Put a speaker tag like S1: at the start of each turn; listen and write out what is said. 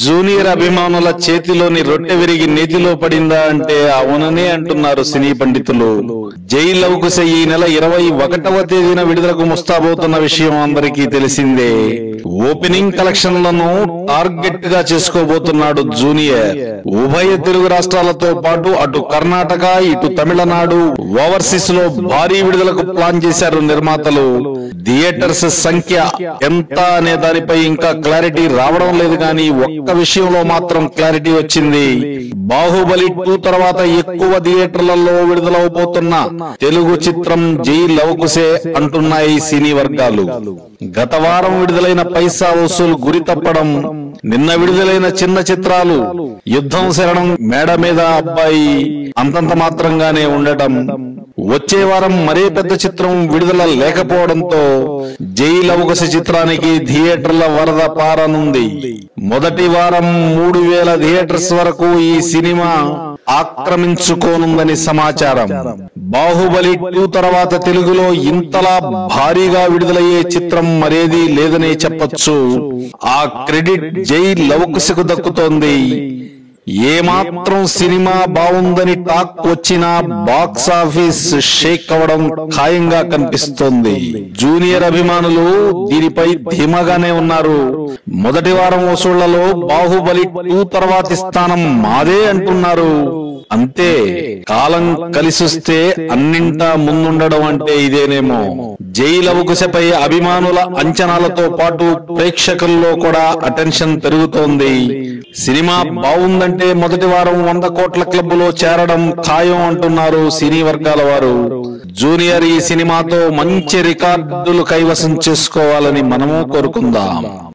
S1: junior అభిమానుల చేతిలోని రొట్టె విరిగి నేతిలో పడిందా అంటే అవుననే అంటున్నారు సినీ పండితులు జై లవకుశ ఈ నెల ఇరవై ఒకటవ తేదీన విడుదలకు ముస్తాబోతున్న విషయం అందరికీ తెలిసిందే ఓపెనింగ్ కలెక్షన్లను టార్గెట్ గా చేసుకోబోతున్నాడు జూనియర్ ఉభయ తెలుగు రాష్ట్రాలతో పాటు అటు కర్ణాటక ఇటు తమిళనాడు ఓవర్సీస్ లో భారీ విడుదలకు ప్లాన్ చేశారు నిర్మాతలు థియేటర్స్ సంఖ్య ఎంత అనే దానిపై ఇంకా క్లారిటీ రావడం లేదు కానీ ఒక్క విషయంలో మాత్రం క్లారిటీ వచ్చింది బాహుబలి టూ తర్వాత ఎక్కువ థియేటర్లలో విడుదలవబోతున్న తెలుగు చిత్రం జై లవకుశే అంటున్నాయి సినీ వర్గాలు గత వారం విడుదలైన పైసా వసూలు గురి తప్పడం నిన్న విడుదలైన చిన్న చిత్రాలు యుద్ధం శరణం మేడ మీద అబ్బాయి అంతంత మాత్రంగానే ఉండటం వచ్చే వారం మరే పెద్ద చిత్రం విడుదల లేకపోవడంతో జై లవకుశ చిత్రానికి థియేటర్ల వరద పారనుంది మొదటి వారం మూడు వేల థియేటర్స్ వరకు ఈ సినిమా ఆక్రమించుకోనుందని సమాచారం బాహుబలి టూ తర్వాత తెలుగులో ఇంతలా భారీగా విడుదలయ్యే చిత్రం మరేది లేదనే చెప్పొచ్చు ఆ క్రెడిట్ జై లవకుశకు దక్కుతోంది ఏమాత్రం సినిమా బాగుందని టాక్ వచ్చినా బాక్స్ ఆఫీస్ షేక్ అవ్వడం ఖాయంగా కనిపిస్తోంది జూనియర్ అభిమానులు దీనిపై ధీమాగానే ఉన్నారు మొదటి వారం వసూళ్లలో బాహుబలి టూ తర్వాతి స్థానం మాదే అంటున్నారు అంతే కాలం కలిసొస్తే అన్నింటా ముందుండడం అంటే ఇదేనేమో జై లవకుశపై అభిమానుల అంచనాలతో పాటు ప్రేక్షకుల్లో కూడా అటెన్షన్ పెరుగుతోంది సినిమా బాగుందంటే మొదటి వారం వంద కోట్ల క్లబ్ లో చేరడం ఖాయం అంటున్నారు సినీ వర్గాల వారు జూనియర్ ఈ సినిమాతో మంచి రికార్డులు కైవసం చేసుకోవాలని మనము కోరుకుందాం